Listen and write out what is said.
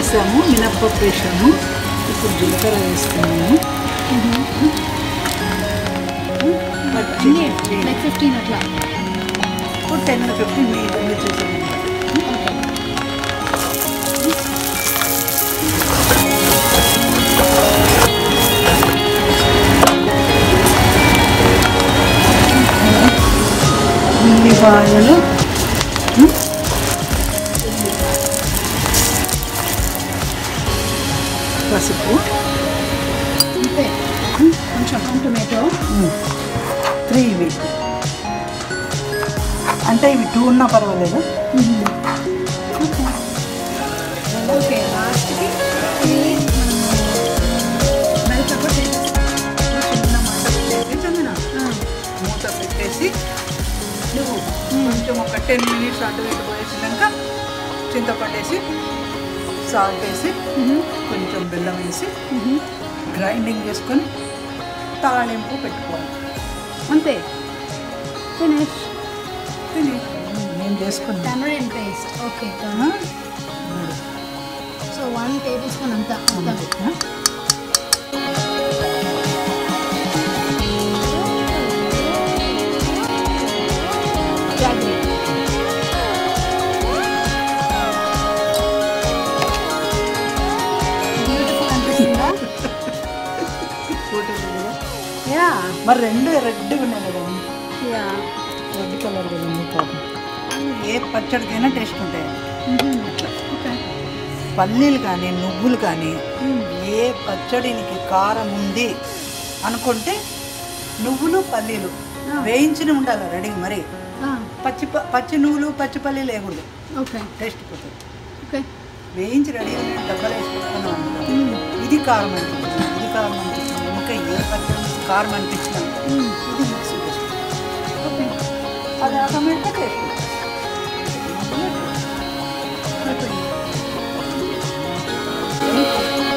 వేసాము మినప్పప్పు వేసాము ఇప్పుడు జీలకర్ర వేస్తున్నాము పచ్చి అన్నీ మిర్చి. లైక్ ఫిఫ్టీన్ అట్లా ఇప్పుడు టెన్ ఫిఫ్టీన్ మీరు మీరు చూసాము ఉల్లిపాయలు ఉమ్. పసుపు అంతే కొంచెం టొమాటో త్రీ ఇవి అంటే ఇవి టూ ఉన్నా పర్వాలేదు ఓకే ఓకే లాస్ట్కి ఇది మెల్కప్పుడు చిన్న మంట పెట్టేసి చందన మూత పెట్టేసి నువ్వు కొంచెం ఒక టెన్ మినిట్స్ అటు ఇటు పోయేసినాక చింతపండు వేసి సాల్ట్ వేసి కొంచెం బెల్లం వేసి గ్రైండింగ్ చేసుకొని తాళింపు పెట్టుకోవాలి అంతే ఫినిష్ తిని నేను చేసుకున్నాను tamarind paste okay so one tablespoon అంతా మొత్తం జాగ్రీ బ్యూటిఫుల్ అనిపిస్తుందా యా మరి రెండు రెడ్గా ఉన్నాయి కదా యా రెడ్ కలర్ కదా ఉంది పాపం ఏ పచ్చడికైనా టేస్ట్ ఉంటాయి ఓకే పల్లీలు కానీ నువ్వులు కానీ ఏ పచ్చడినికి కారం ఉంది అనుకుంటే నువ్వులు పల్లీలు వేయించిన ఉండాలి రెడీ మరి పచ్చి ప- పచ్చి నువ్వులు పచ్చి పల్లీలు వేయకూడదు ఓకే టేస్ట్ పోతుంది ఓకే వేయించి రెడీ డబ్బలు వేసి పెట్టుకున్నాం అనుకో. ఇది కారం అనిపించింది ఇది కారం అనిపించింది ఇంకా ఏ పచ్చడి కారం అనిపించినా ఇది మిక్స్ చేసుకో ఓకే అది ఆటోమేటిక్గా టేస్ట్ అయిపోయింది